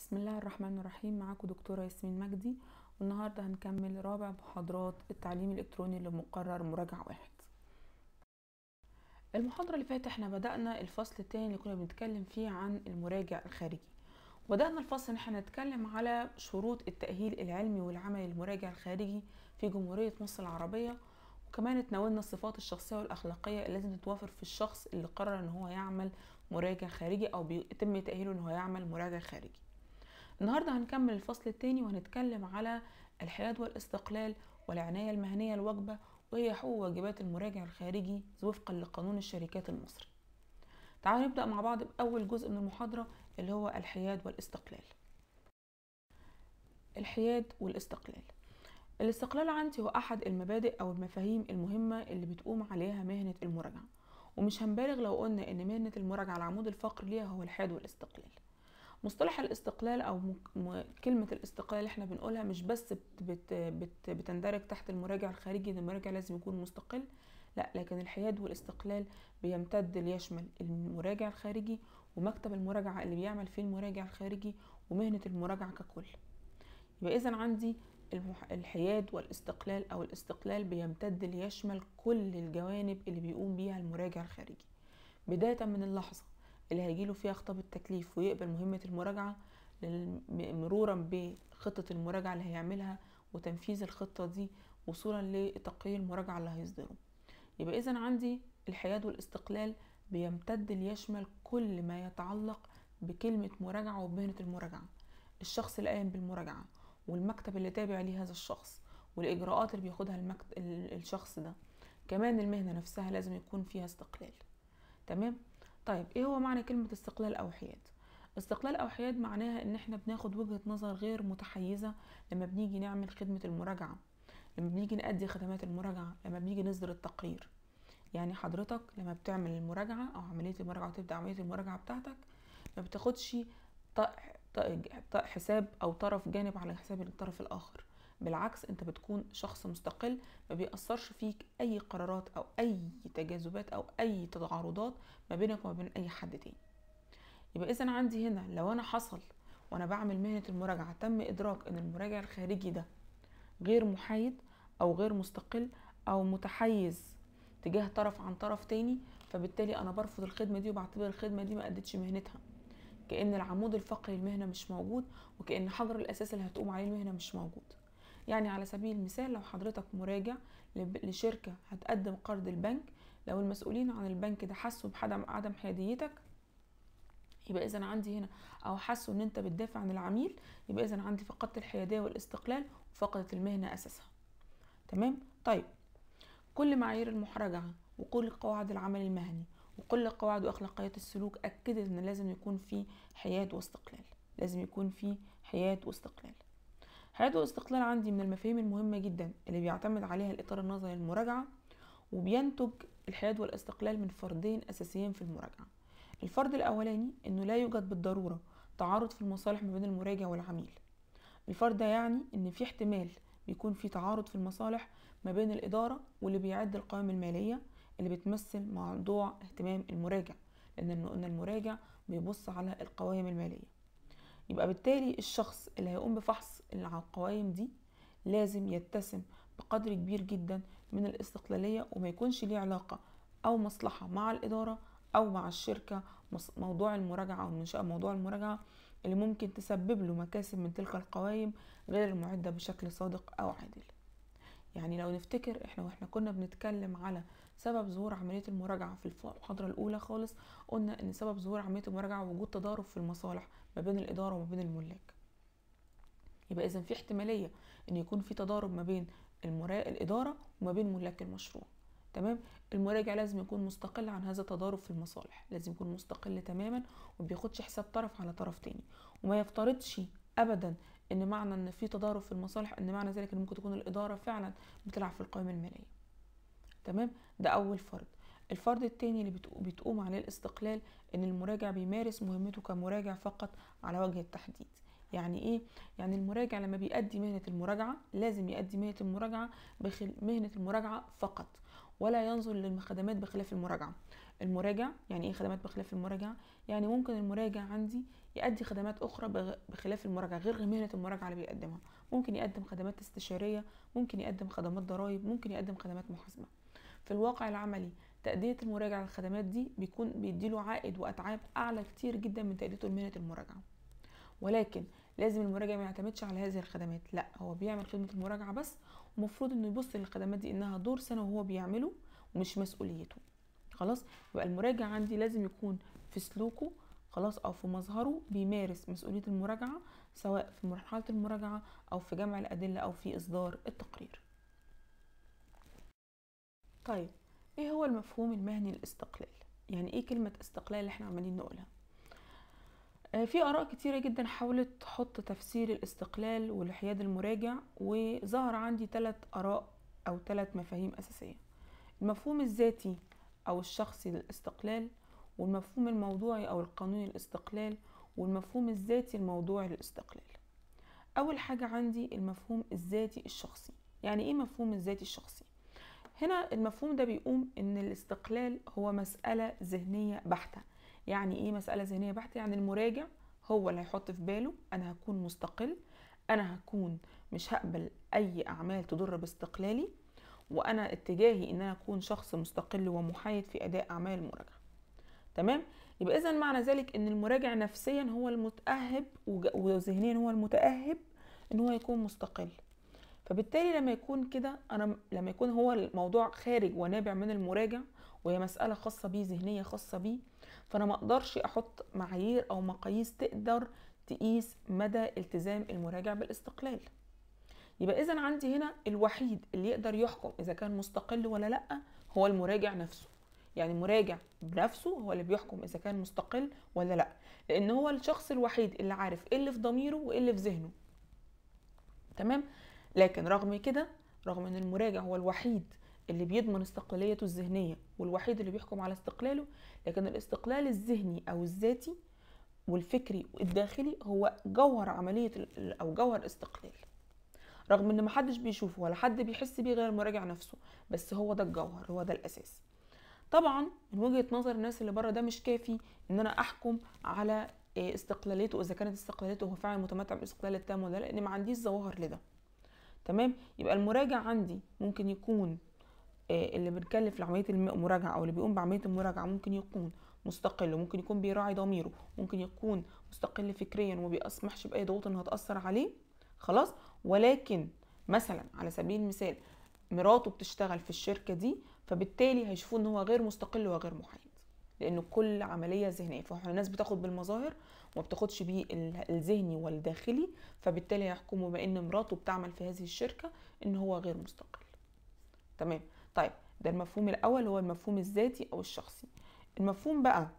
بسم الله الرحمن الرحيم معاكم دكتورة ياسمين مجدي والنهاردة هنكمل رابع محاضرات التعليم الإلكتروني لمقرر مراجعة واحد المحاضرة اللي فاتت احنا بدأنا الفصل التاني اللي كنا بنتكلم فيه عن المراجع الخارجي وبدأنا الفصل ان احنا نتكلم على شروط التأهيل العلمي والعملي للمراجع الخارجي في جمهورية مصر العربية وكمان اتناولنا الصفات الشخصية والأخلاقية اللي لازم تتوافر في الشخص اللي قرر ان هو يعمل مراجع خارجي او بيتم تأهيله ان هو يعمل مراجع خارجي النهارده هنكمل الفصل الثاني وهنتكلم على الحياد والاستقلال والعناية المهنية الواجبة وهي حقوق وواجبات المراجع الخارجي وفقا لقانون الشركات المصري تعالوا نبدأ مع بعض بأول جزء من المحاضرة اللي هو الحياد والاستقلال الحياد والاستقلال الاستقلال عندي هو أحد المبادئ أو المفاهيم المهمة اللي بتقوم عليها مهنة المراجعة ومش هنبالغ لو قلنا إن مهنة المراجعة العمود الفقري ليها هو الحياد والاستقلال مصطلح الاستقلال او م... م... كلمه الاستقلال اللي احنا بنقولها مش بس بت... بت... بت... بتندرج تحت المراجع الخارجي ان المراجع لازم يكون مستقل لا لكن الحياد والاستقلال بيمتد ليشمل المراجع الخارجي ومكتب المراجعه اللي بيعمل فيه المراجع الخارجي ومهنه المراجعه ككل يبقى اذا عندي المح... الحياد والاستقلال او الاستقلال بيمتد ليشمل كل الجوانب اللي بيقوم بيها المراجع الخارجي بدايه من اللحظه اللي هيجيله فيها خطاب التكليف ويقبل مهمة المراجعة مرورا بخطة المراجعة اللي هيعملها وتنفيذ الخطة دي وصولا لتقرير المراجعة اللي هيصدره يبقى إذا عندي الحياد والاستقلال بيمتد ليشمل كل ما يتعلق بكلمة مراجعة وبمهنة المراجعة الشخص اللي قايم بالمراجعة والمكتب اللي تابع ليه هذا الشخص والإجراءات اللي بياخدها المكتب الشخص ده كمان المهنة نفسها لازم يكون فيها استقلال تمام طيب ايه هو معنى كلمة استقلال او حياد استقلال او حياد معناها ان احنا بناخد وجهة نظر غير متحيزة لما بنيجي نعمل خدمة المراجعة لما بنيجي نأدي خدمات المراجعة لما بنيجي نصدر التقرير يعني حضرتك لما بتعمل المراجعة او عملية المراجعة وتبدأ عملية المراجعة بتاعتك ما بتاخدش حساب او طرف جانب على حساب الطرف الاخر بالعكس انت بتكون شخص مستقل ما بيأثرش فيك اي قرارات او اي تجاذبات او اي تعارضات ما بينك وما بين اي حد تاني يبقى اذا عندي هنا لو انا حصل وانا بعمل مهنة المراجعة تم ادراك ان المراجع الخارجي ده غير محايد او غير مستقل او متحيز تجاه طرف عن طرف تاني فبالتالي انا برفض الخدمة دي وبعتبر الخدمة دي ما ادتش مهنتها كأن العمود الفقري للمهنة مش موجود وكأن حجر الأساس اللي هتقوم عليه المهنة مش موجود يعني على سبيل المثال لو حضرتك مراجع لشركة هتقدم قرض البنك لو المسؤولين عن البنك ده حسوا بعدم عدم حياديتك يبقى اذا عندي هنا او حسوا ان انت بتدافع عن العميل يبقى اذا عندي فقدت الحياديه والاستقلال وفقدت المهنه اساسها تمام طيب كل معايير المحرجعه وكل قواعد العمل المهني وكل قواعد واخلاقيات السلوك اكدت ان لازم يكون في حياد واستقلال لازم يكون في حياد واستقلال حياد والاستقلال عندي من المفاهيم المهمة جدا اللي بيعتمد عليها الإطار النظري للمراجعة وبينتج الحياد والاستقلال من فردين أساسيين في المراجعة الفرد الأولاني إنه لا يوجد بالضرورة تعارض في المصالح ما بين المراجع والعميل الفرد ده يعني إن في احتمال بيكون في تعارض في المصالح ما بين الإدارة واللي بيعد القوائم المالية اللي بتمثل موضوع اهتمام المراجع لأن قلنا المراجع بيبص على القوائم المالية يبقى بالتالي الشخص اللي هيقوم بفحص القوائم دي لازم يتسم بقدر كبير جدا من الاستقلالية وما يكونش ليه علاقة أو مصلحة مع الإدارة أو مع الشركة موضوع المراجعة أو منشأة موضوع المراجعة اللي ممكن تسبب له مكاسب من تلك القوائم غير المعدة بشكل صادق أو عادل يعني لو نفتكر احنا واحنا كنا بنتكلم على سبب ظهور عملية المراجعة في المحاضرة الأولى خالص قلنا إن سبب ظهور عملية المراجعة وجود تضارب في المصالح ما بين الإدارة وما بين الملاك يبقى إذا في احتمالية إن يكون في تضارب ما بين المرا... الإدارة وما بين ملاك المشروع تمام المراجع لازم يكون مستقل عن هذا التضارب في المصالح لازم يكون مستقل تماما ومبياخدش حساب طرف على طرف تاني وما يفترضش ابدا ان معنى ان في تضارب في المصالح ان معنى ذلك ان ممكن تكون الاداره فعلا بتلعب في القائمه الماليه تمام ده اول فرض الفرض التاني اللي بتقوم عليه الاستقلال ان المراجع بيمارس مهمته كمراجع فقط على وجه التحديد يعني ايه يعني المراجع لما بيأدي مهنة المراجعة لازم يأدي مهنة المراجعة بخل... مهنة المراجعة فقط ولا ينظر للخدمات بخلاف المراجعة المراجع يعني ايه خدمات بخلاف المراجعة يعني ممكن المراجع عندي يؤدي خدمات اخرى بخلاف المراجعه غير مهنه المراجعه اللي بيقدمها ممكن يقدم خدمات استشاريه ممكن يقدم خدمات ضرائب ممكن يقدم خدمات محاسبه في الواقع العملي تأدية المراجع للخدمات دي بيكون بيديله عائد وأتعاب أعلى كتير جدا من تأديته لمهنة المراجعة ولكن لازم المراجع ما يعتمدش على هذه الخدمات لا هو بيعمل خدمة المراجعة بس ومفروض انه يبص للخدمات دي انها دور سنة وهو بيعمله ومش مسؤوليته خلاص يبقى المراجع عندي لازم يكون في سلوكه خلاص او في مظهره بيمارس مسؤولية المراجعة سواء في مرحلة المراجعة او في جمع الادلة او في اصدار التقرير طيب ايه هو المفهوم المهني للاستقلال يعني ايه كلمة استقلال اللي احنا عمالين نقولها آه، في اراء كتيرة جدا حاولت تحط تفسير الاستقلال والحياد المراجع وظهر عندي ثلاث اراء او ثلاث مفاهيم اساسية المفهوم الذاتي او الشخصي للاستقلال والمفهوم الموضوعي او القانوني للاستقلال والمفهوم الذاتي الموضوعي للاستقلال اول حاجة عندي المفهوم الذاتي الشخصي يعني ايه مفهوم الذاتي الشخصي هنا المفهوم ده بيقوم ان الاستقلال هو مسألة ذهنية بحتة يعني ايه مسألة ذهنية بحتة يعني المراجع هو اللي هيحط في باله انا هكون مستقل انا هكون مش هقبل اي اعمال تضر باستقلالي وانا اتجاهي ان انا اكون شخص مستقل ومحايد في اداء اعمال المراجعه تمام يبقى اذا معنى ذلك ان المراجع نفسيا هو المتاهب وذهنيا هو المتاهب ان هو يكون مستقل فبالتالي لما يكون كده انا لما يكون هو الموضوع خارج ونابع من المراجع وهي مساله خاصه بيه ذهنيه خاصه بيه فانا ما اقدرش احط معايير او مقاييس تقدر تقيس مدى التزام المراجع بالاستقلال يبقى اذا عندي هنا الوحيد اللي يقدر يحكم اذا كان مستقل ولا لا هو المراجع نفسه يعني المراجع بنفسه هو اللي بيحكم اذا كان مستقل ولا لا لان هو الشخص الوحيد اللي عارف ايه اللي في ضميره وايه اللي في ذهنه تمام لكن رغم كده رغم ان المراجع هو الوحيد اللي بيضمن استقلاليته الذهنيه والوحيد اللي بيحكم على استقلاله لكن الاستقلال الذهني او الذاتي والفكري والداخلي هو جوهر عمليه او جوهر الاستقلال رغم ان محدش بيشوفه ولا حد بيحس بيه غير المراجع نفسه بس هو ده الجوهر هو ده الاساس طبعا من وجهه نظر الناس اللي بره ده مش كافي ان انا احكم على استقلاليته اذا كانت استقلاليته هو فعلا متمتع بالاستقلال التام ولا لا لان ما عنديش ظواهر لده تمام يبقى المراجع عندي ممكن يكون آه، اللي بنكلف لعمليه المراجعه او اللي بيقوم بعمليه المراجعه ممكن يكون مستقل وممكن يكون بيراعي ضميره ممكن يكون مستقل فكريا وما بيسمحش باي ضغوط انها تاثر عليه خلاص ولكن مثلا على سبيل المثال مراته بتشتغل في الشركه دي فبالتالي هيشوفوه ان هو غير مستقل وغير محايد لانه كل عمليه ذهنيه فالناس بتاخد بالمظاهر وما بتاخدش بيه الذهني والداخلي فبالتالي يحكموا بان مراته بتعمل في هذه الشركه ان هو غير مستقل تمام طيب ده المفهوم الاول هو المفهوم الذاتي او الشخصي المفهوم بقى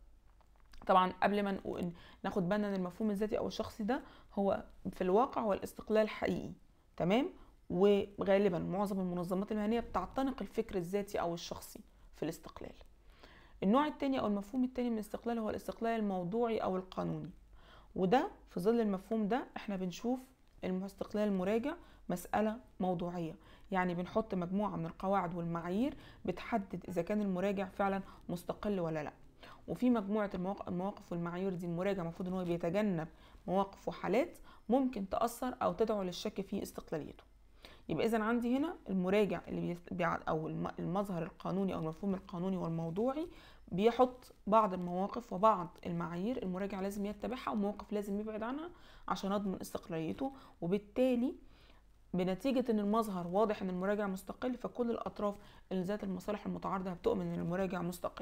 طبعا قبل ما ناخد بالنا ان المفهوم الذاتي او الشخصي ده هو في الواقع هو الاستقلال الحقيقي تمام وغالبا معظم المنظمات المهنيه بتعتنق الفكر الذاتي او الشخصي في الاستقلال النوع التاني او المفهوم التاني من الاستقلال هو الاستقلال الموضوعي او القانوني وده في ظل المفهوم ده احنا بنشوف الاستقلال المراجع مسألة موضوعية يعني بنحط مجموعة من القواعد والمعايير بتحدد إذا كان المراجع فعلا مستقل ولا لا وفي مجموعة المواقف والمعايير دي المراجع المفروض ان هو بيتجنب مواقف وحالات ممكن تأثر أو تدعو للشك في استقلاليته يبقى اذا عندي هنا المراجع اللي بيع او المظهر القانوني او المفهوم القانوني والموضوعي بيحط بعض المواقف وبعض المعايير المراجع لازم يتبعها ومواقف لازم يبعد عنها عشان اضمن استقلاليته وبالتالي بنتيجة ان المظهر واضح ان المراجع مستقل فكل الاطراف اللي ذات المصالح المتعارضة بتؤمن ان المراجع مستقل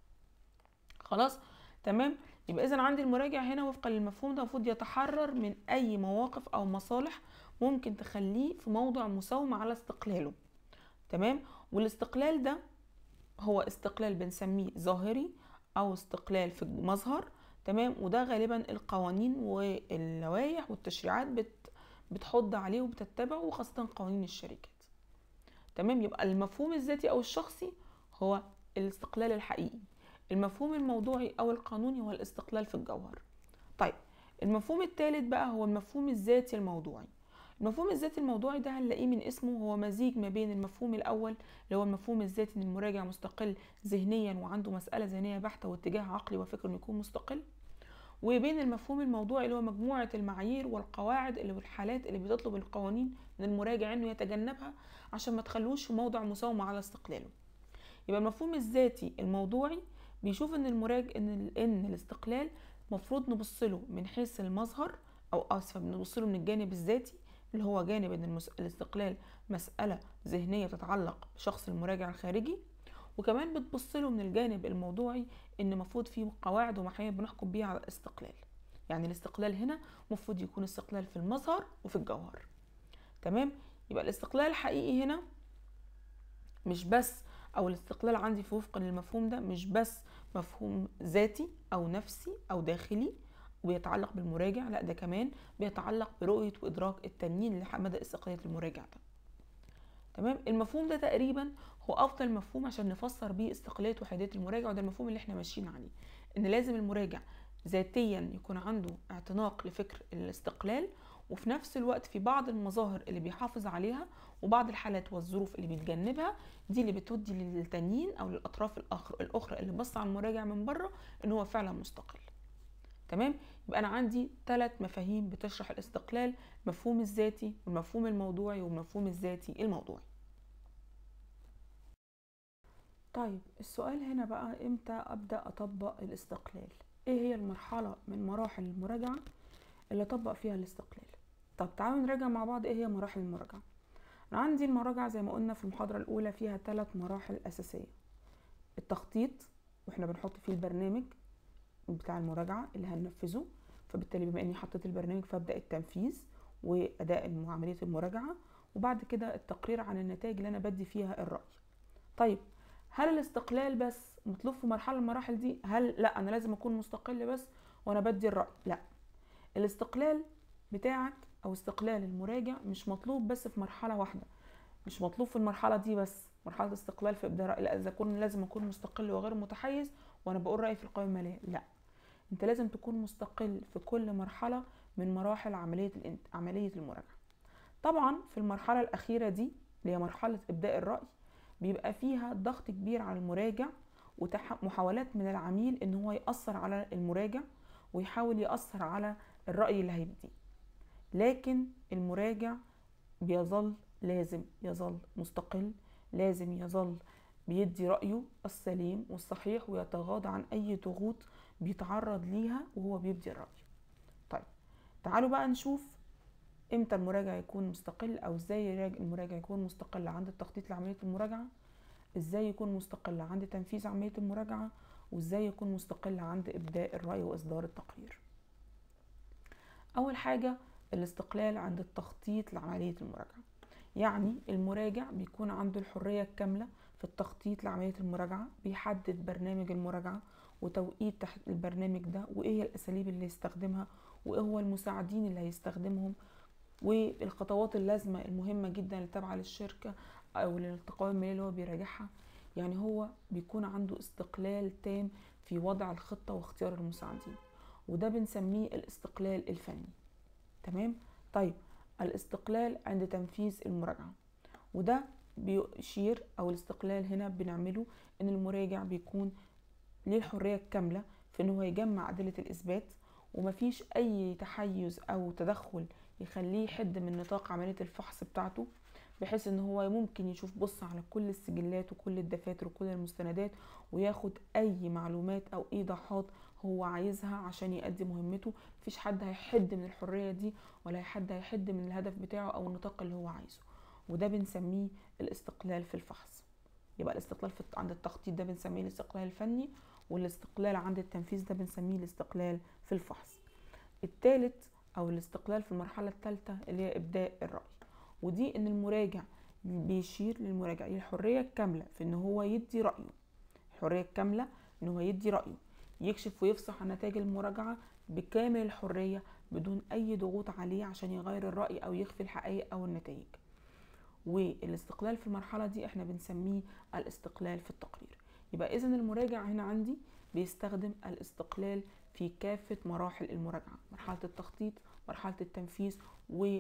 خلاص تمام يبقى اذا عندي المراجع هنا وفقا للمفهوم ده المفروض يتحرر من اي مواقف او مصالح ممكن تخليه في موضع مساومة على استقلاله تمام والاستقلال ده هو استقلال بنسميه ظاهري او استقلال في المظهر تمام وده غالبا القوانين واللوائح والتشريعات بت بتحض عليه وبتتبعه وخاصة قوانين الشركات تمام يبقى المفهوم الذاتي او الشخصي هو الاستقلال الحقيقي المفهوم الموضوعي او القانوني هو الاستقلال في الجوهر طيب المفهوم الثالث بقى هو المفهوم الذاتي الموضوعي المفهوم الذاتي الموضوعي ده هنلاقيه من اسمه هو مزيج ما بين المفهوم الاول اللي هو المفهوم الذاتي ان المراجع مستقل ذهنيا وعنده مساله ذهنيه بحته واتجاه عقلي وفكر انه يكون مستقل وبين المفهوم الموضوعي اللي هو مجموعة المعايير والقواعد اللي والحالات اللي بتطلب القوانين من المراجع انه يتجنبها عشان ما تخلوش في موضع مساومة على استقلاله يبقى المفهوم الذاتي الموضوعي بيشوف ان المراجع ان ان الاستقلال مفروض نبص له من حيث المظهر او اسفه بنبص له من الجانب الذاتي اللي هو جانب ان المس... الاستقلال مساله ذهنيه تتعلق بشخص المراجع الخارجي وكمان بتبص له من الجانب الموضوعي ان المفروض فيه قواعد ومعايير بنحكم بيها على الاستقلال يعني الاستقلال هنا المفروض يكون استقلال في المظهر وفي الجوهر تمام يبقى الاستقلال الحقيقي هنا مش بس او الاستقلال عندي في وفقا للمفهوم ده مش بس مفهوم ذاتي او نفسي او داخلي وبيتعلق بالمراجع لا ده كمان بيتعلق برؤية وإدراك التانيين لمدى استقلالية المراجع ده تمام المفهوم ده تقريبا هو أفضل مفهوم عشان نفسر بيه استقلالية وحيدية المراجع وده المفهوم اللي احنا ماشيين عليه إن لازم المراجع ذاتيا يكون عنده اعتناق لفكر الاستقلال وفي نفس الوقت في بعض المظاهر اللي بيحافظ عليها وبعض الحالات والظروف اللي بيتجنبها دي اللي بتودي للتانيين او للاطراف الاخر الاخرى اللي بص على المراجع من بره ان هو فعلا مستقل تمام يبقى انا عندي ثلاث مفاهيم بتشرح الاستقلال مفهوم الذاتي والمفهوم الموضوعي والمفهوم الذاتي الموضوعي طيب السؤال هنا بقى امتى ابدا اطبق الاستقلال ايه هي المرحله من مراحل المراجعه اللي اطبق فيها الاستقلال طب تعالوا نراجع مع بعض ايه هي مراحل المراجعه انا عندي المراجعه زي ما قلنا في المحاضره الاولى فيها ثلاث مراحل اساسيه التخطيط واحنا بنحط فيه البرنامج بتاع المراجعه اللي هننفذه فبالتالي بما اني حطيت البرنامج فابدا التنفيذ واداء عمليه المراجعه وبعد كده التقرير عن النتائج اللي انا بدي فيها الراي طيب هل الاستقلال بس مطلوب في مرحله من المراحل دي هل لا انا لازم اكون مستقل بس وانا بدي الراي لا الاستقلال بتاعك او استقلال المراجع مش مطلوب بس في مرحله واحده مش مطلوب في المرحله دي بس مرحله الاستقلال في ابداء راي لا اذا كنت لازم اكون مستقل وغير متحيز وانا بقول رايي في القوائم الماليه لا انت لازم تكون مستقل في كل مرحله من مراحل عمليه الانت... عمليه المراجعه طبعا في المرحله الاخيره دي اللي هي مرحله ابداء الراي بيبقى فيها ضغط كبير على المراجع ومحاولات من العميل ان هو ياثر على المراجع ويحاول ياثر على الراي اللي هيبديه لكن المراجع بيظل لازم يظل مستقل لازم يظل بيدي رأيه السليم والصحيح ويتغاضى عن أي ضغوط بيتعرض ليها وهو بيبدي الرأي طيب تعالوا بقى نشوف امتى المراجع يكون مستقل او ازاي المراجع يكون مستقل عند التخطيط لعملية المراجعة ازاي يكون مستقل عند تنفيذ عملية المراجعة وازاي يكون مستقل عند ابداء الرأي واصدار التقرير اول حاجة الاستقلال عند التخطيط لعملية المراجعة يعني المراجع بيكون عنده الحرية الكاملة في التخطيط لعملية المراجعة بيحدد برنامج المراجعة وتوقيت تحت البرنامج ده وايه هي الاساليب اللي يستخدمها وايه هو المساعدين اللي هيستخدمهم والخطوات اللازمة المهمة جدا اللي تابعة للشركة او للقوائم المالية اللي هو بيراجعها يعني هو بيكون عنده استقلال تام في وضع الخطة واختيار المساعدين وده بنسميه الاستقلال الفني تمام طيب الاستقلال عند تنفيذ المراجعة وده بيشير او الاستقلال هنا بنعمله ان المراجع بيكون ليه الحرية الكاملة في ان هو يجمع ادلة الاثبات ومفيش اي تحيز او تدخل يخليه يحد من نطاق عملية الفحص بتاعته بحيث ان هو ممكن يشوف بص على كل السجلات وكل الدفاتر وكل المستندات وياخد اي معلومات او ايضاحات هو عايزها عشان يؤدي مهمته مفيش حد هيحد من الحرية دي ولا حد هيحد من الهدف بتاعه او النطاق اللي هو عايزه وده بنسميه الاستقلال في الفحص يبقى الاستقلال في عند التخطيط ده بنسميه الاستقلال الفني والاستقلال عند التنفيذ ده بنسميه الاستقلال في الفحص الثالث او الاستقلال في المرحلة الثالثة اللي هي ابداء الرأي ودي ان المراجع بيشير للمراجع الحرية الكاملة في ان هو يدي رأيه الحرية الكاملة ان هو يدي رأيه يكشف ويفصح عن نتائج المراجعة بكامل الحرية بدون اي ضغوط عليه عشان يغير الرأي او يخفي الحقائق او النتائج والاستقلال في المرحلة دي احنا بنسميه الاستقلال في التقرير يبقى اذا المراجع هنا عندي بيستخدم الاستقلال في كافة مراحل المراجعة مرحلة التخطيط مرحلة التنفيذ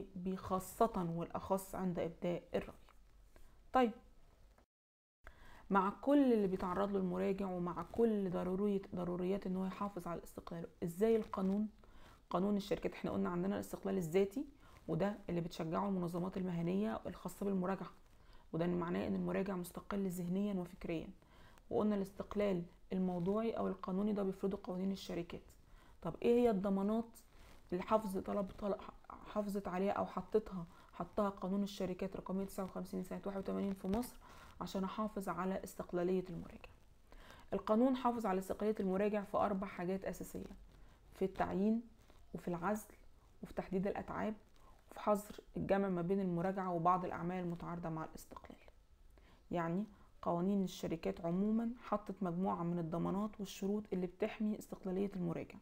وبخاصة والأخص عند إبداء الرأي طيب مع كل اللي بيتعرض له المراجع ومع كل ضرورية ضروريات ان هو يحافظ على استقلاله ازاي القانون قانون الشركات احنا قلنا عندنا الاستقلال الذاتي وده اللي بتشجعه المنظمات المهنية الخاصة بالمراجعة وده معناه ان المراجع مستقل ذهنيا وفكريا وقلنا الاستقلال الموضوعي او القانوني ده بيفرضه قوانين الشركات طب ايه هي الضمانات اللي حافظ طلب طلب حافظت عليها او حطتها حطها قانون الشركات رقم 159 سنة 81 في مصر عشان احافظ على استقلالية المراجع القانون حافظ على استقلالية المراجع في اربع حاجات اساسية في التعيين وفي العزل وفي تحديد الاتعاب وفي حظر الجمع ما بين المراجعة وبعض الاعمال المتعارضة مع الاستقلال يعني قوانين الشركات عموما حطت مجموعة من الضمانات والشروط اللي بتحمي استقلالية المراجع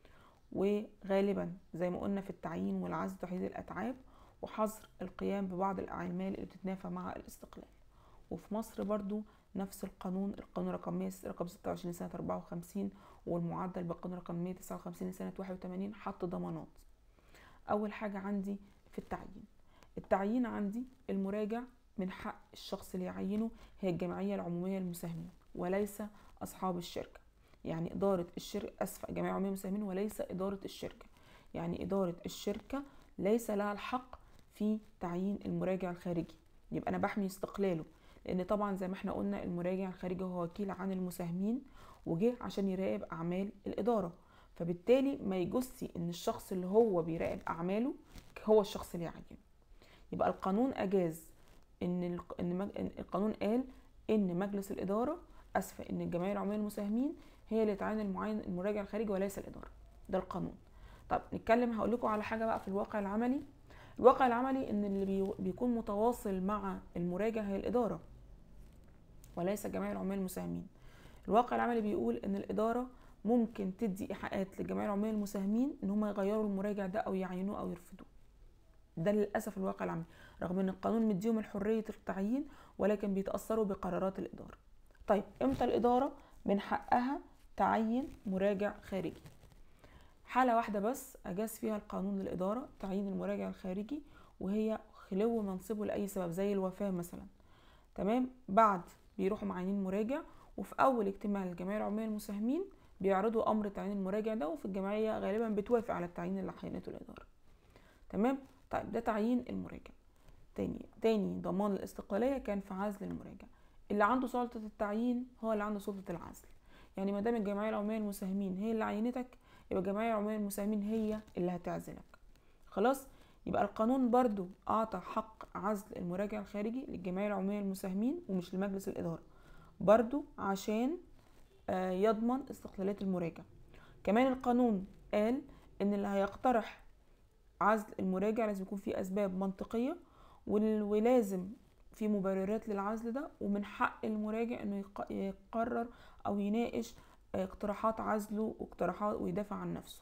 وغالبا زي ما قلنا في التعيين والعزل وتحديد الأتعاب وحظر القيام ببعض الأعمال اللي بتتنافى مع الاستقلال وفي مصر برضو نفس القانون القانون رقم 100 رقم 26 سنة 54 والمعدل بالقانون رقم 159 سنة 81 حط ضمانات أول حاجة عندي في التعيين التعيين عندي المراجع من حق الشخص اللي يعينه هي الجمعية العمومية للمساهمين وليس أصحاب الشركة يعني إدارة الشركة أسفة جمعية عمومية للمساهمين وليس إدارة الشركة يعني إدارة الشركة ليس لها الحق في تعيين المراجع الخارجي يبقى أنا بحمي استقلاله لأن طبعا زي ما احنا قلنا المراجع الخارجي هو وكيل عن المساهمين وجه عشان يراقب أعمال الإدارة فبالتالي ما يجوزش إن الشخص اللي هو بيراقب أعماله هو الشخص اللي يعينه يبقى القانون أجاز ان ان القانون قال ان مجلس الاداره اسفه ان الجمعيه العموميه للمساهمين هي اللي تعين المعين المراجع الخارجي وليس الاداره ده القانون طب نتكلم هقول لكم على حاجه بقى في الواقع العملي الواقع العملي ان اللي بيكون متواصل مع المراجع هي الاداره وليس الجمعيه العموميه للمساهمين الواقع العملي بيقول ان الاداره ممكن تدي ايحاءات للجمعيه العموميه للمساهمين ان هم يغيروا المراجع ده او يعينوه او يرفضوه ده للاسف الواقع العملي رغم ان القانون مديهم الحريه التعيين ولكن بيتاثروا بقرارات الاداره طيب امتى الاداره من حقها تعين مراجع خارجي حالة واحدة بس أجاز فيها القانون للإدارة تعيين المراجع الخارجي وهي خلو منصبه لأي سبب زي الوفاة مثلا تمام بعد بيروحوا معينين مراجع وفي أول اجتماع للجمعية العمومية للمساهمين بيعرضوا أمر تعيين المراجع ده وفي الجمعية غالبا بتوافق على التعيين اللي حينته الإدارة تمام طيب ده تعيين المراجع تاني تاني ضمان الاستقلالية كان في عزل المراجع اللي عنده سلطة التعيين هو اللي عنده سلطة العزل يعني ما دام الجمعية العمومية للمساهمين هي اللي عينتك يبقى الجمعية العمومية للمساهمين هي اللي هتعزلك خلاص يبقى القانون برضو أعطى حق عزل المراجع الخارجي للجمعية العمومية للمساهمين ومش لمجلس الإدارة برضو عشان يضمن استقلالية المراجع كمان القانون قال إن اللي هيقترح عزل المراجع لازم يكون في أسباب منطقية ولازم في مبررات للعزل ده ومن حق المراجع انه يقرر او يناقش اقتراحات عزله واقتراحات ويدافع عن نفسه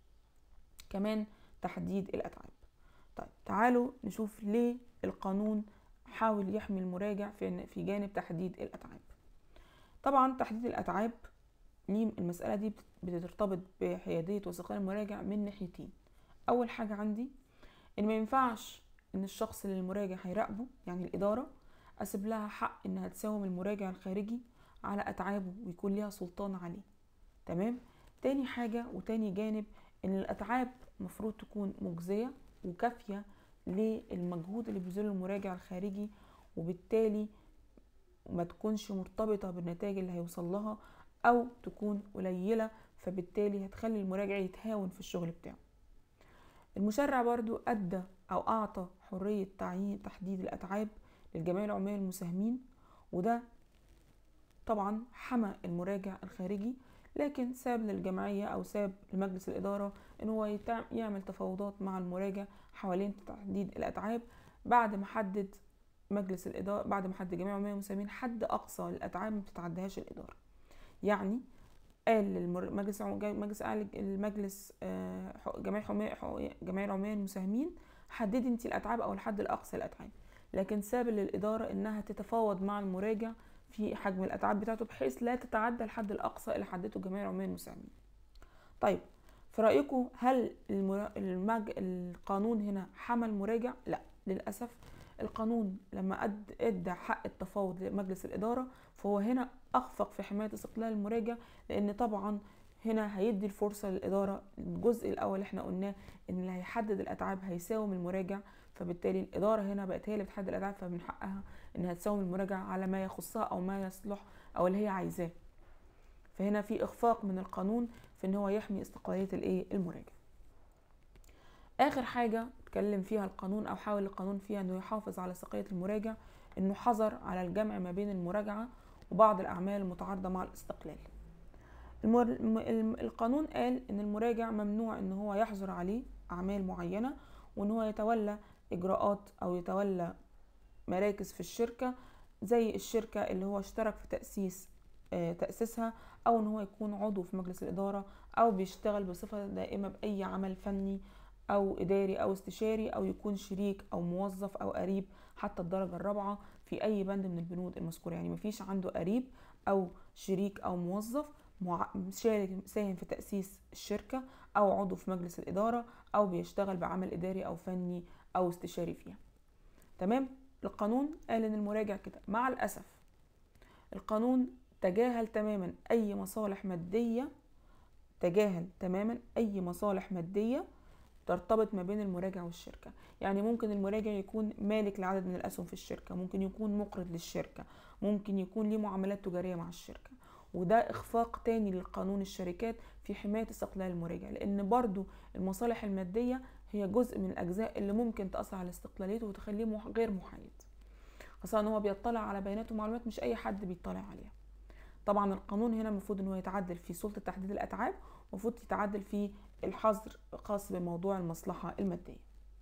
كمان تحديد الاتعاب طيب تعالوا نشوف ليه القانون حاول يحمي المراجع في في جانب تحديد الاتعاب طبعا تحديد الاتعاب ليه المساله دي بترتبط بحياديه واستقلال المراجع من ناحيتين اول حاجه عندي ان ما ينفعش ان الشخص اللي المراجع هيراقبه يعني الاداره اسيب لها حق انها تساوم المراجع الخارجي على اتعابه ويكون ليها سلطان عليه تمام تاني حاجه وتاني جانب ان الاتعاب مفروض تكون مجزيه وكافيه للمجهود اللي بيبذله المراجع الخارجي وبالتالي ما تكونش مرتبطه بالنتائج اللي هيوصل لها او تكون قليله فبالتالي هتخلي المراجع يتهاون في الشغل بتاعه المشرع برضو ادى او اعطى حريه تعيين تحديد الاتعاب للجمعيه العموميه للمساهمين وده طبعا حمى المراجع الخارجي لكن ساب للجمعيه او ساب لمجلس الاداره ان هو يعمل تفاوضات مع المراجع حوالين تحديد الاتعاب بعد ما حدد مجلس الاداره بعد ما حدد الجمعيه العموميه للمساهمين حد اقصى للاتعاب ما بتتعداهاش الاداره يعني قال للمجلس مجلس اعلى المجلس جمعيه جمعيه العموميه للمساهمين حددي انت الاتعاب او الحد الاقصى للاتعاب لكن ساب للاداره انها تتفاوض مع المراجع في حجم الاتعاب بتاعته بحيث لا تتعدى الحد الاقصى اللي حددته الجمعيه العموميه للمساهمين طيب في رايكم هل المج... القانون هنا حمى المراجع لا للاسف القانون لما أد- ادى حق التفاوض لمجلس الاداره فهو هنا اخفق في حمايه استقلال المراجع لان طبعا هنا هيدي الفرصه للاداره الجزء الاول اللي احنا قلناه ان اللي هيحدد الاتعاب هيساوم المراجع فبالتالي الاداره هنا بقت هي اللي بتحدد الاتعاب فمن حقها انها تساوم المراجع على ما يخصها او ما يصلح او اللي هي عايزاه فهنا في اخفاق من القانون في ان هو يحمي استقلاليه الايه المراجع اخر حاجه اتكلم فيها القانون او حاول القانون فيها انه يحافظ على استقلاليه المراجع انه حظر على الجمع ما بين المراجعه وبعض الاعمال المتعارضه مع الاستقلال المر... الم- الم- القانون قال ان المراجع ممنوع ان هو يحظر عليه اعمال معينه وان هو يتولى اجراءات او يتولى مراكز في الشركه زي الشركه اللي هو اشترك في تاسيس آه، تاسيسها او ان هو يكون عضو في مجلس الاداره او بيشتغل بصفه دائمه باي عمل فني او اداري او استشاري او يكون شريك او موظف او قريب حتى الدرجه الرابعه في اي بند من البنود المذكوره يعني مفيش عنده قريب او شريك او موظف مع- شارك ساهم في تاسيس الشركه او عضو في مجلس الاداره او بيشتغل بعمل اداري او فني او استشاري فيها تمام القانون قال ان المراجع كده مع الاسف القانون تجاهل تماما اي مصالح ماديه تجاهل تماما اي مصالح ماديه ترتبط ما بين المراجع والشركه يعني ممكن المراجع يكون مالك لعدد من الاسهم في الشركه ممكن يكون مقرض للشركه ممكن يكون ليه معاملات تجاريه مع الشركه وده اخفاق تاني للقانون الشركات في حمايه استقلال المراجع لان برضو المصالح الماديه هي جزء من الاجزاء اللي ممكن تاثر على استقلاليته وتخليه مح- غير محايد خاصه ان هو بيطلع على بيانات ومعلومات مش اي حد بيطلع عليها طبعا القانون هنا المفروض ان هو يتعدل في سلطه تحديد الاتعاب المفروض يتعدل في الحظر خاص بموضوع المصلحه الماديه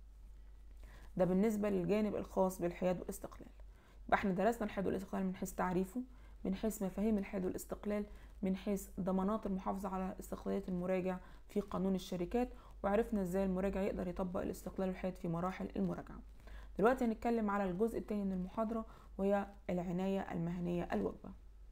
ده بالنسبه للجانب الخاص بالحياد والاستقلال يبقى احنا درسنا الحياد والاستقلال من حيث تعريفه من حيث مفاهيم الحياد والاستقلال من حيث ضمانات المحافظه على استقلاليه المراجع في قانون الشركات وعرفنا ازاي المراجع يقدر يطبق الاستقلال والحياد في مراحل المراجعه دلوقتي هنتكلم على الجزء الثاني من المحاضره وهي العنايه المهنيه الوجبه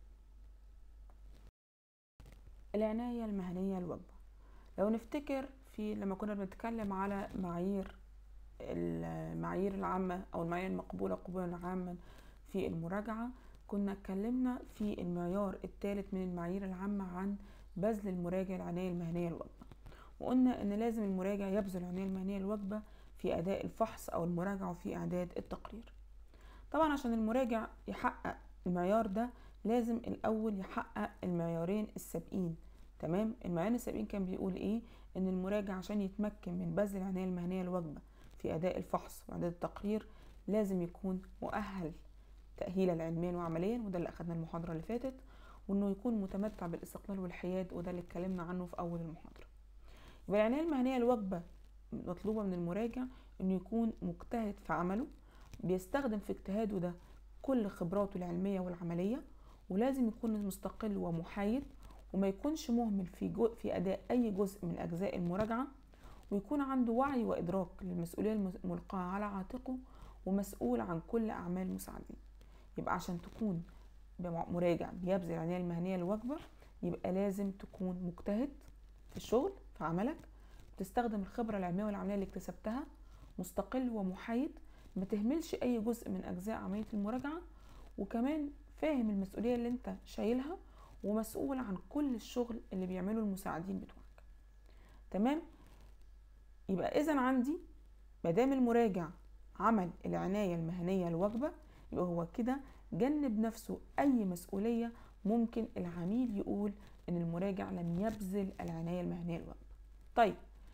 العناية المهنية الوجبة لو نفتكر في لما كنا بنتكلم على معايير المعايير العامة أو المعايير المقبولة قبولا عاما في المراجعة كنا اتكلمنا في المعيار الثالث من المعايير العامة عن بذل المراجع العناية المهنية الوجبة وقلنا إن لازم المراجع يبذل العناية المهنية الوجبة في أداء الفحص أو المراجعة وفي إعداد التقرير طبعا عشان المراجع يحقق المعيار ده لازم الأول يحقق المعيارين السابقين تمام المعيارين السابقين كان بيقول إيه إن المراجع عشان يتمكن من بذل العناية المهنية الوجبة في أداء الفحص وإعداد التقرير لازم يكون مؤهل تأهيلا علميا وعمليا وده اللي أخدنا المحاضرة اللي فاتت وإنه يكون متمتع بالاستقلال والحياد وده اللي اتكلمنا عنه في أول المحاضرة يبقى العناية المهنية الوجبة مطلوبة من المراجع إنه يكون مجتهد في عمله بيستخدم في اجتهاده ده كل خبراته العلمية والعملية ولازم يكون مستقل ومحايد وما يكونش مهمل في جو في أداء أي جزء من أجزاء المراجعة ويكون عنده وعي وإدراك للمسؤولية الملقاة على عاتقه ومسؤول عن كل أعمال المساعدين يبقى عشان تكون مراجع بيبذل العناية المهنية الواجبة يبقى لازم تكون مجتهد في الشغل في عملك تستخدم الخبرة العلمية والعملية اللي اكتسبتها مستقل ومحايد ما تهملش أي جزء من أجزاء عملية المراجعة وكمان فاهم المسؤولية اللي انت شايلها ومسؤول عن كل الشغل اللي بيعمله المساعدين بتوعك تمام يبقى اذا عندي مادام المراجع عمل العناية المهنية الواجبة يبقى هو كده جنب نفسه أي مسؤولية ممكن العميل يقول إن المراجع لم يبذل العناية المهنية الواجبة طيب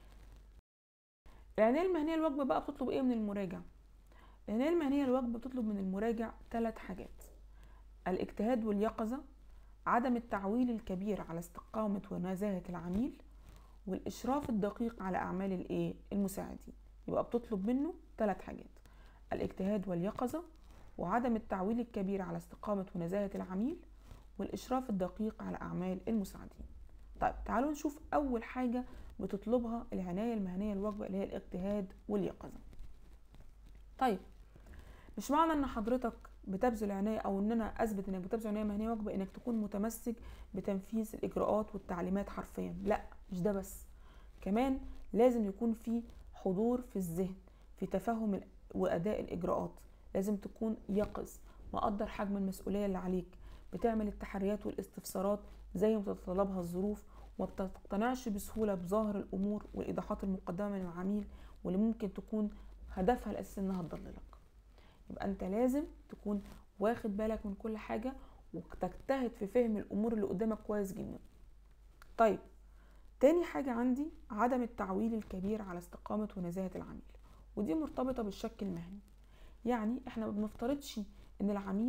العناية المهنية الواجبة بقى بتطلب إيه من المراجع؟ العناية المهنية الواجبة بتطلب من المراجع ثلاث حاجات الاجتهاد واليقظة عدم التعويل الكبير على استقامة ونزاهة العميل والإشراف الدقيق على أعمال الإيه؟ المساعدين يبقى بتطلب منه ثلاث حاجات الاجتهاد واليقظة وعدم التعويل الكبير على استقامة ونزاهة العميل والإشراف الدقيق على أعمال المساعدين طيب تعالوا نشوف أول حاجة بتطلبها العناية المهنية الواجبة اللي هي الاجتهاد واليقظة طيب مش معنى ان حضرتك بتبذل عناية او ان انا اثبت انك بتبذل عناية مهنية واجبة انك تكون متمسك بتنفيذ الاجراءات والتعليمات حرفيا لا مش ده بس كمان لازم يكون في حضور في الذهن في تفهم واداء الاجراءات لازم تكون يقظ مقدر حجم المسؤولية اللي عليك بتعمل التحريات والاستفسارات زي ما تتطلبها الظروف وما بتقتنعش بسهولة بظاهر الأمور والإيضاحات المقدمة من العميل واللي ممكن تكون هدفها الأساسي إنها تضللك يبقى أنت لازم تكون واخد بالك من كل حاجة وتجتهد في فهم الأمور اللي قدامك كويس جدا طيب تاني حاجة عندي عدم التعويل الكبير على استقامة ونزاهة العميل ودي مرتبطة بالشك المهني يعني احنا ما بنفترضش ان العميل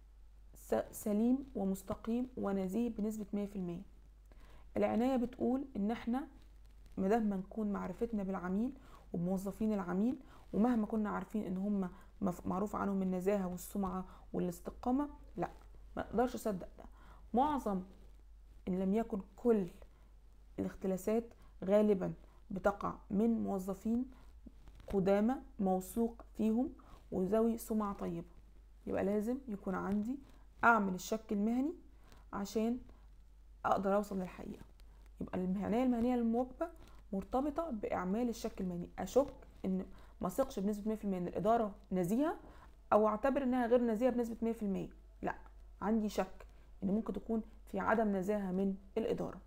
سليم ومستقيم ونزيه بنسبة 100% العناية بتقول ان احنا مدام ما نكون معرفتنا بالعميل وبموظفين العميل ومهما كنا عارفين ان هم معروف عنهم النزاهة والسمعة والاستقامة لا ما اقدرش اصدق ده معظم ان لم يكن كل الاختلاسات غالبا بتقع من موظفين قدامى موثوق فيهم وذوي سمعة طيبة يبقى لازم يكون عندي اعمل الشك المهني عشان اقدر اوصل للحقيقة يبقى المهنية المهنية المواكبة مرتبطة باعمال الشك المهني اشك ان ما ثقش بنسبة 100% ان الادارة نزيهة او اعتبر انها غير نزيهة بنسبة 100% لا عندي شك ان ممكن تكون في عدم نزاهة من الادارة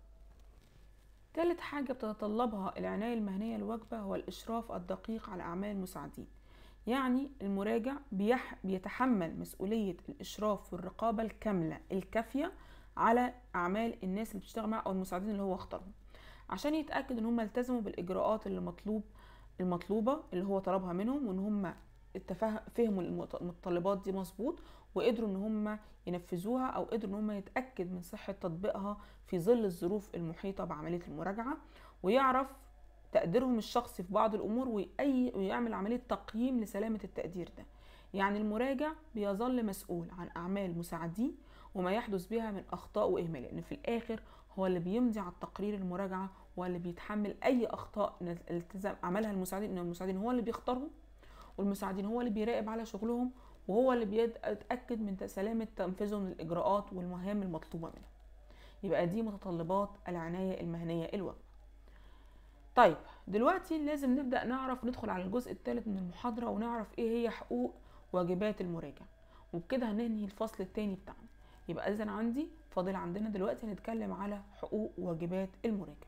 تالت حاجة بتتطلبها العناية المهنية الواجبة هو الإشراف الدقيق على أعمال المساعدين يعني المراجع بيح بيتحمل مسؤولية الإشراف والرقابة الكاملة الكافية على أعمال الناس اللي بتشتغل معاه أو المساعدين اللي هو اختارهم عشان يتأكد إن هم التزموا بالإجراءات اللي مطلوب المطلوبة اللي هو طلبها منهم وإن هم فهموا المتطلبات دي مظبوط وقدروا ان هم ينفذوها او قدروا ان هم يتاكد من صحه تطبيقها في ظل الظروف المحيطه بعمليه المراجعه ويعرف تقديرهم الشخصي في بعض الامور وأي ويعمل عمليه تقييم لسلامه التقدير ده يعني المراجع بيظل مسؤول عن اعمال مساعديه وما يحدث بها من اخطاء واهمال لان في الاخر هو اللي بيمضي على التقرير المراجعه هو اللي بيتحمل اي اخطاء التزام عملها المساعدين ان المساعدين هو اللي بيختارهم والمساعدين هو اللي بيراقب على شغلهم وهو اللي بيتاكد من سلامه تنفيذهم للاجراءات والمهام المطلوبه منه يبقى دي متطلبات العنايه المهنيه الواجبه طيب دلوقتي لازم نبدا نعرف ندخل على الجزء الثالث من المحاضره ونعرف ايه هي حقوق واجبات المراجع وبكده هننهي الفصل الثاني بتاعنا يبقى اذا عندي فاضل عندنا دلوقتي هنتكلم على حقوق وواجبات المراجع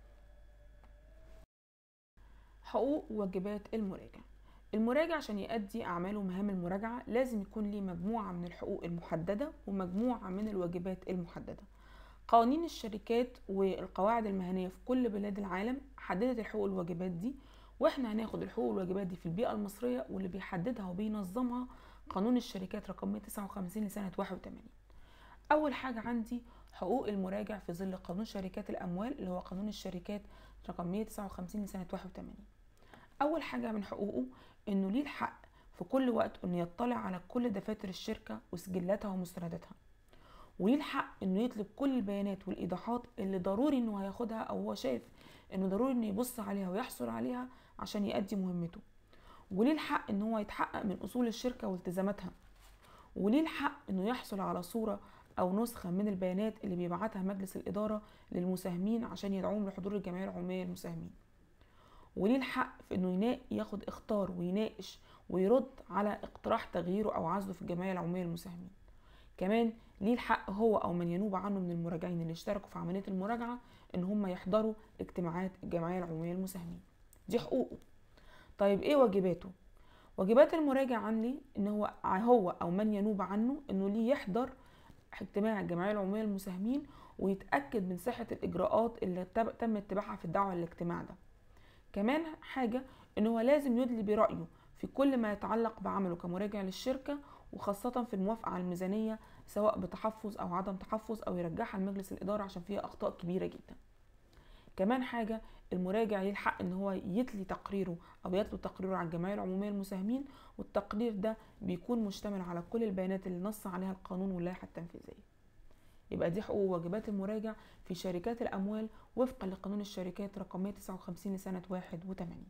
حقوق وواجبات المراجع المراجع عشان يؤدي أعماله ومهام المراجعة لازم يكون ليه مجموعة من الحقوق المحددة ومجموعة من الواجبات المحددة قوانين الشركات والقواعد المهنية في كل بلاد العالم حددت الحقوق والواجبات دي واحنا هناخد الحقوق والواجبات دي في البيئة المصرية واللي بيحددها وبينظمها قانون الشركات رقم 159 لسنة 81 أول حاجة عندي حقوق المراجع في ظل قانون شركات الأموال اللي هو قانون الشركات رقم 159 لسنة 81 أول حاجة من حقوقه انه ليه الحق في كل وقت انه يطلع على كل دفاتر الشركة وسجلاتها ومستنداتها وليه الحق انه يطلب كل البيانات والايضاحات اللي ضروري انه هياخدها او هو شايف انه ضروري انه يبص عليها ويحصل عليها عشان يأدي مهمته وليه الحق ان هو يتحقق من اصول الشركة والتزاماتها وليه الحق انه يحصل على صورة او نسخة من البيانات اللي بيبعتها مجلس الادارة للمساهمين عشان يدعوهم لحضور الجمعية العمومية للمساهمين وليه الحق في انه يناقي ياخد اختار ويناقش ويرد على اقتراح تغييره او عزله في الجمعيه العموميه للمساهمين كمان ليه الحق هو او من ينوب عنه من المراجعين اللي اشتركوا في عمليه المراجعه ان هم يحضروا اجتماعات الجمعيه العموميه للمساهمين دي حقوقه طيب ايه واجباته واجبات المراجع عني ان هو هو او من ينوب عنه انه ليه يحضر اجتماع الجمعيه العموميه للمساهمين ويتاكد من صحه الاجراءات اللي تم اتباعها في الدعوه للاجتماع ده كمان حاجة ان هو لازم يدلي برأيه في كل ما يتعلق بعمله كمراجع للشركة وخاصة في الموافقة على الميزانية سواء بتحفظ او عدم تحفظ او يرجعها لمجلس الإدارة عشان فيها أخطاء كبيرة جدا كمان حاجة المراجع يلحق ان هو يتلي تقريره او يتلو تقريره على الجمعية العمومية للمساهمين والتقرير ده بيكون مشتمل على كل البيانات اللي نص عليها القانون واللائحة التنفيذية يبقى دي حقوق وواجبات المراجع في شركات الأموال وفقا لقانون الشركات رقم 159 لسنة 81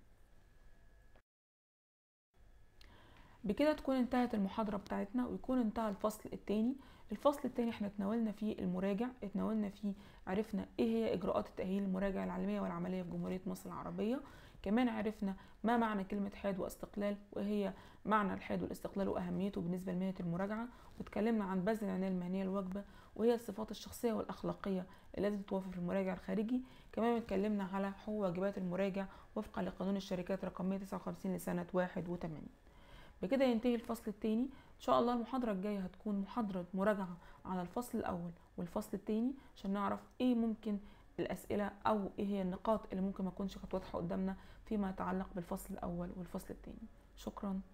بكده تكون انتهت المحاضرة بتاعتنا ويكون انتهى الفصل الثاني الفصل الثاني احنا اتناولنا فيه المراجع اتناولنا فيه عرفنا ايه هي اجراءات التأهيل المراجع العلمية والعملية في جمهورية مصر العربية كمان عرفنا ما معنى كلمة حاد واستقلال وايه هي معنى الحاد والاستقلال واهميته بالنسبة لمهنة المراجعة واتكلمنا عن بذل العناية المهنية الواجبة وهي الصفات الشخصية والاخلاقية اللي لازم تتوفر في المراجع الخارجي كمان اتكلمنا على حقوق واجبات المراجع وفقا لقانون الشركات رقم 159 لسنة 81 بكده ينتهي الفصل الثاني ان شاء الله المحاضرة الجاية هتكون محاضرة مراجعة على الفصل الاول والفصل الثاني عشان نعرف ايه ممكن الاسئلة او ايه هي النقاط اللي ممكن ما تكونش كانت واضحة قدامنا فيما يتعلق بالفصل الاول والفصل الثاني شكرا